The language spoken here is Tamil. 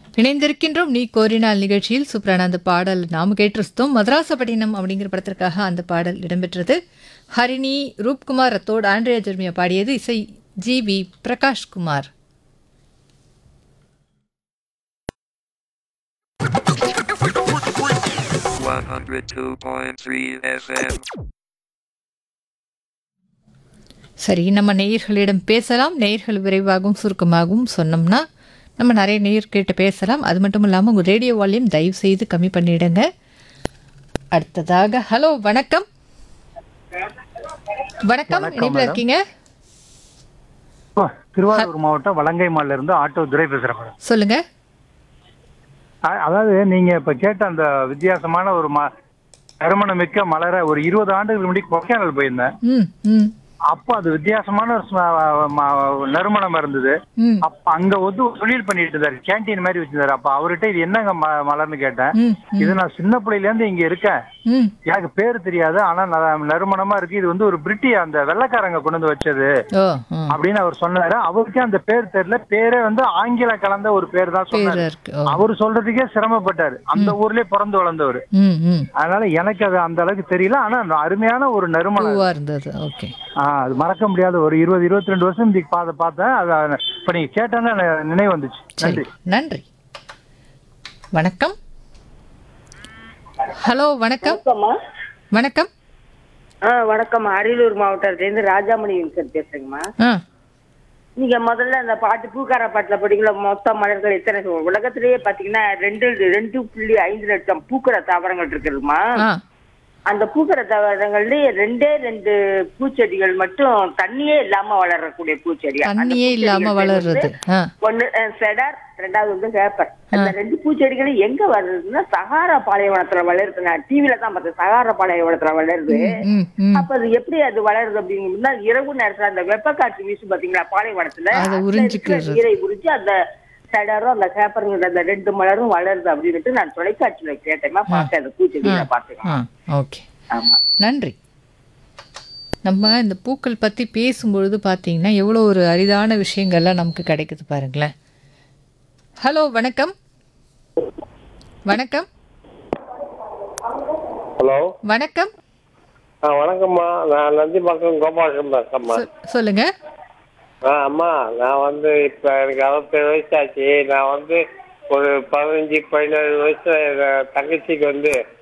இணைந்திருக்கின்றோம் நீ கோரினால் நிகழ்ச்சியில் சூப்பரான அந்த பாடல் நாம் கேட்டிருந்தோம் மதராசப்பட்டினம் அப்படிங்கிற படத்திற்காக அந்த பாடல் இடம்பெற்றது ஹரிணி ரூப்குமார் ரத்தோட் ஆண்ட்ரியா ஜெர்மியா பாடியது இசை G V Prakashkumar One hundred two point three FM. சரி நம்ம நேயர்களிடம் பேசலாம் நேயர்கள் விரைவாகவும் சுருக்கமாகவும் சொன்னோம்னா நம்ம நிறைய நேயர்கிட்ட பேசலாம் அது மட்டும் இல்லாமல் உங்கள் ரேடியோ வால்யூம் தயவு செய்து கம்மி பண்ணிடுங்க அடுத்ததாக ஹலோ வணக்கம் வணக்கம் இனிப்பில் இருக்கீங்க ஓ, திருவாரூர் மாவட்டம் வலங்கைமால்ல இருந்து ஆட்டோ துரை பேசுறேன் மேடம் சொல்லுங்க அ- அதாவது நீங்க இப்ப கேட்ட அந்த வித்தியாசமான ஒரு ம நறுமணம் மிக்க மலரை ஒரு இருபது ஆண்டுகளுக்கு முன்னாடி கொடைக்கானல் போயிருந்தேன் ம் ம் அப்போ அது வித்தியாசமான ஒரு ஸ்ம- ம- நறுமணம் இருந்தது ம் அப்ப அங்க வந்து ஒரு தொழில் பண்ணிட்டு இருந்தாரு கேண்டீன் மாதிரி வச்சிருந்தாரு அப்ப அவர்கிட்ட இது என்னங்க ம- மலர்னு கேட்டேன் ம் இது நான் சின்ன பிள்ளையில இருந்து இங்க இருக்கேன் ம் எனக்கு பேர் தெரியாது ஆனா ந- நறுமணமா இருக்கு இது வந்து ஒரு பிரிட்டி அந்த வெள்ளைக்காரங்க கொண்டு வந்து வச்சது ஓ ம் அப்படின்னு அவர் சொன்னாரு அவருக்கே அந்த பேர் தெரியல பேரே வந்து ஆங்கிலம் கலந்த ஒரு பேர் தான் சொன்னாரு பேரா இருக்கு ஓ அவர் சொல்றதுக்கே சிரமப்பட்டாரு அந்த ஊர்லயே பிறந்து வளர்ந்தவர் ம் ம் அதனால எனக்கு அது அந்த அளவுக்கு தெரியல ஆனா அந்த அருமையான ஒரு நறுமணம் பூவா இருந்தது ஓகே ஆ, அது மறக்க முடியாத ஒரு இருபது இருபத்தி ரெண்டு வருஷம் இந்த பாத பார்த்தேன் அது இப்ப நீங்க கேட்டோன்னு எனக்கு நினைவு வந்துச்சு சரி நன்றி நன்றி வணக்கம் ஹலோ வணக்கம் வணக்கம்மா வணக்கம் ஆ வணக்கம் அரியலூர் மாவட்டத்திலேருந்து ராஜாமணி சார் பேசுறேங்கம்மா ஆ நீங்க முதல்ல அந்த பாட்டு பூக்கார பாட்டுல படிக்கல மொத்த மலர்கள் எத்தனை சொல்~ உலகத்திலேயே பாத்தீங்கன்னா ரெண்டு ரெண்டு புள்ளி ஐந்து லட்சம் பூக்கிற தாவரங்கள் இருக்குதுமா ஆ அந்த பூக்கிற தாவரங்கள்லயே ரெண்டே ரெண்டு பூச்செடிகள் மட்டும் தண்ணியே இல்லாம வளரக்கூடிய பூச்செடி அந்த தண்ணியே இல்லாம பூச்செடிகள் வளருறது வந்து ஆ ஒண்ணு அஹ், செடார் ரெண்டாவது வந்து வேப்பர் அந்த ரெண்டு பூச்செடிகளும் எங்க வளருதுன்னா சகாரா பாலைவனத்துல வளருது நான் டிவில தான் பார்த்தேன் சகாரா பாலைவனத்துல வளருது ம் ம் அப்ப அது எப்படி அது வளருது அப்படிங்கன்னா இரவு நேரத்துல அந்த வெப்ப காற்று வீசும் பாத்தீங்களா பாலைவனத்துல அதை அதுல உறிஞ்சிக்கிறது. இருக்கிற நீரை உறிஞ்சு அந்த சடரும் அந்த கேப்பருங்கிற அந்த ரெண்டு மலரும் வளருது அப்படின்னுட்டு நான் தொலைக்காட்சியில கேட்டேன்னா பார்த்தேன் அந்த பூச்செடியில பார்த்தேன் ஆ ஓகே ஆமா நன்றி நம்ம இந்த பூக்கள் பற்றி பேசும்பொழுது பார்த்தீங்கன்னா எவ்வளோ ஒரு அரிதான விஷயங்கள்லாம் நமக்கு கிடைக்குது பாருங்களேன் ஹலோ வணக்கம் வணக்கம் ஹலோ வணக்கம் ஆ வணக்கம்மா நான் நந்திபாக்கம் கோபாலகிருஷ்ணன் பேசுறேம்மா சொ- சொல்லுங்க ஆ அம்மா நான் வந்து இப்போ எனக்கு அறுபத்தேழு வயசாச்சு நான் வந்து ஒரு பதினஞ்சு பதினேழு வயசுல எங்க தங்கச்சிக்கு வந்து